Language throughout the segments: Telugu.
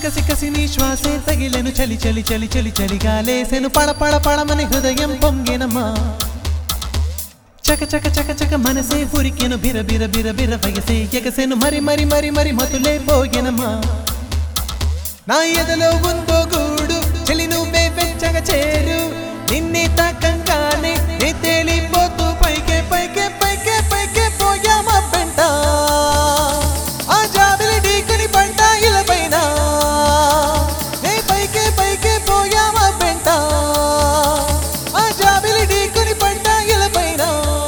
కసి కసి నీ శ్వాసే తగిలెను చలి చలి చలి చలి చలిగాలేసెను పడ పడ పడమని హృదయం పొంగెనమ్మా చక చక చక చక మనసే ఉరికెను బిర బిర బిర బిర వయసే ఎగసెను మరి మరి మరి మరి మతులే పోగెనమ్మా నా ఎదలో ఉందో గూడు చెలి నువ్వే వెచ్చగా చేరు నిన్నే తాకంగానే నే తేలిపోతూ పైకే పైకే పైకే పైకే పోయామా పెంట ఆ జాబిలి ఢీకొని పంట ఇలపైన నే పైకే పైకే పోయామా పెంట ఆ జాబిలి ఢీకొని పంట ఇలపైన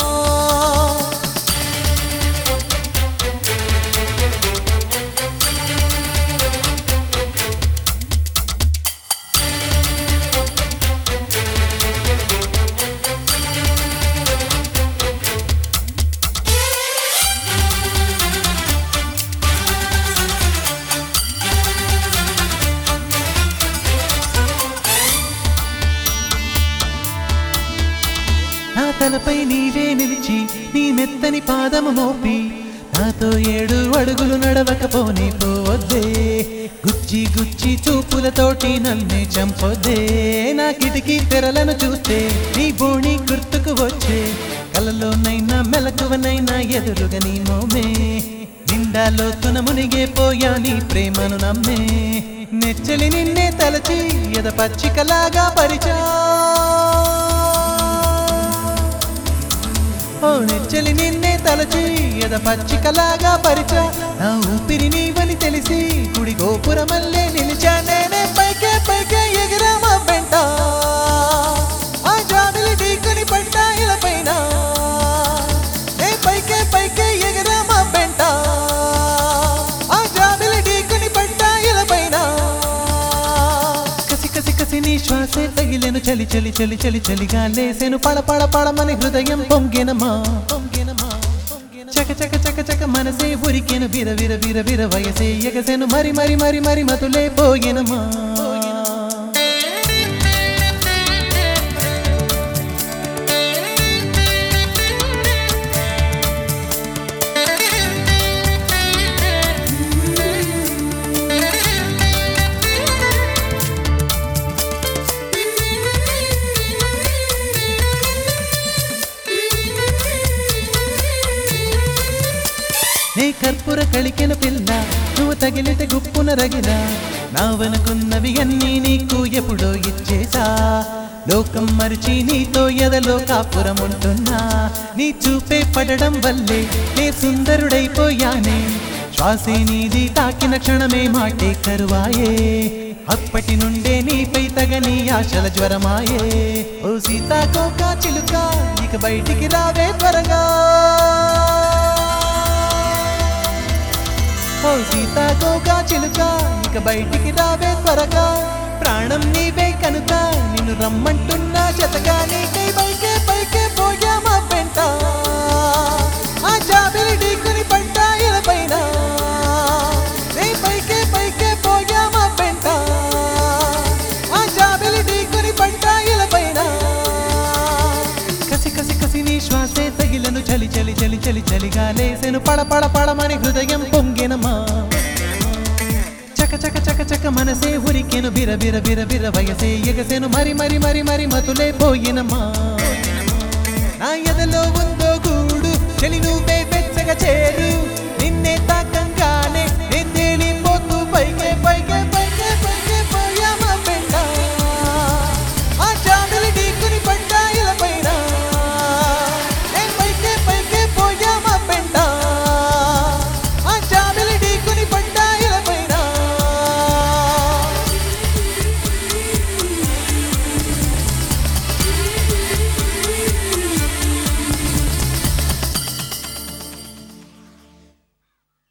నా తలపై నీవే నిలిచి నీ మెత్తని పాదము మోపి నాతో ఏడు అడుగులు నడవకపోనే పోవద్దే గుచ్చి గుచ్చి చూపులతోటి నన్నే చంపొద్దే నా కిటికీ తెరలను చూస్తే నీ బోణి గుర్తుకు వచ్చే కలలోనైనా మెలకువనైనా ఎదురుగా నీ మోమే నిండాలో తున మునిగే పోయా నీ ప్రేమను నమ్మే నెచ్చలి నిన్నే తలచి ఎద పచ్చికలాగా పరిచా ఓ నెచ్చలి నిన్నే తలచి ఎద పచ్చికలాగా పరిచ నా ఊపిరి నీవని తెలిసి గుడి గోపురమల్లే నిలిచా నేనే పైకే పైకే ఎగిరామా వెంట ఆ జాబిలి ఢీకొని పడ్డ ఇలపైన నే పైకే పైకే ఎగిరామా వెంట ఆ జాబిలి ఢీకొని పడ్డ ఇలపైన కసి కసి కసి నీ శ్వాసే తగిలెను చలి చలి చలి చలి చలిగా లేసెను పడ పడ పడమని హృదయం పొంగెనమా పొంగెనమా చక చక చక చక మనసే ఉరికెను బిర బిర బిర బిర వయసే ఎగసెను మరి మరి మరి మరి మతులే పోగెనమా నీ కర్పూర కలికిన పిల్ల నువ్వు తగిలితే గుప్పున రగిల నావనుకున్నవి అన్నీ నీకు ఎప్పుడో ఇచ్చేసా లోకం మరిచి నీతో ఎదలో కాపురం ఉంటున్నా నీ చూపే పడడం వల్లే నే సుందరుడైపోయానే శ్వాసే నీది తాకిన క్షణమే మాటే కరువాయే అప్పటి నుండే నీపై తగని ఆశల జ్వరమాయే ఓ సీతాకోక చిలుక ఇక బయటికి రావే త్వరగా ఓ సీతాకోక చిలుక ఇక బయటికి రావే త్వరగా ప్రాణం నీవే కనుక నిన్ను రమ్మంటున్నా జతగా నీకై పైకే పైకే పోయామా వెంట ఆ జాబిలి ఢీకొని పంట ఇలపైన నీ పైకే పైకే పోయామా వెంట ఆ జాబిలి ఢీకొని పంట ఇలపైన కసి కసి కసి నీ శ్వాసే తగిలను చలి చలి చలి చలి చలిగా లేసెను పడ పడ పడమని హృదయం పొంగెనమా చక చక చక చక మనసే ఉరికెను బిర బిర బిర బిర వయసే ఎగసెను మరి మరి మరి మరి మతులే పోయినమా నా ఎదలో ఉన్న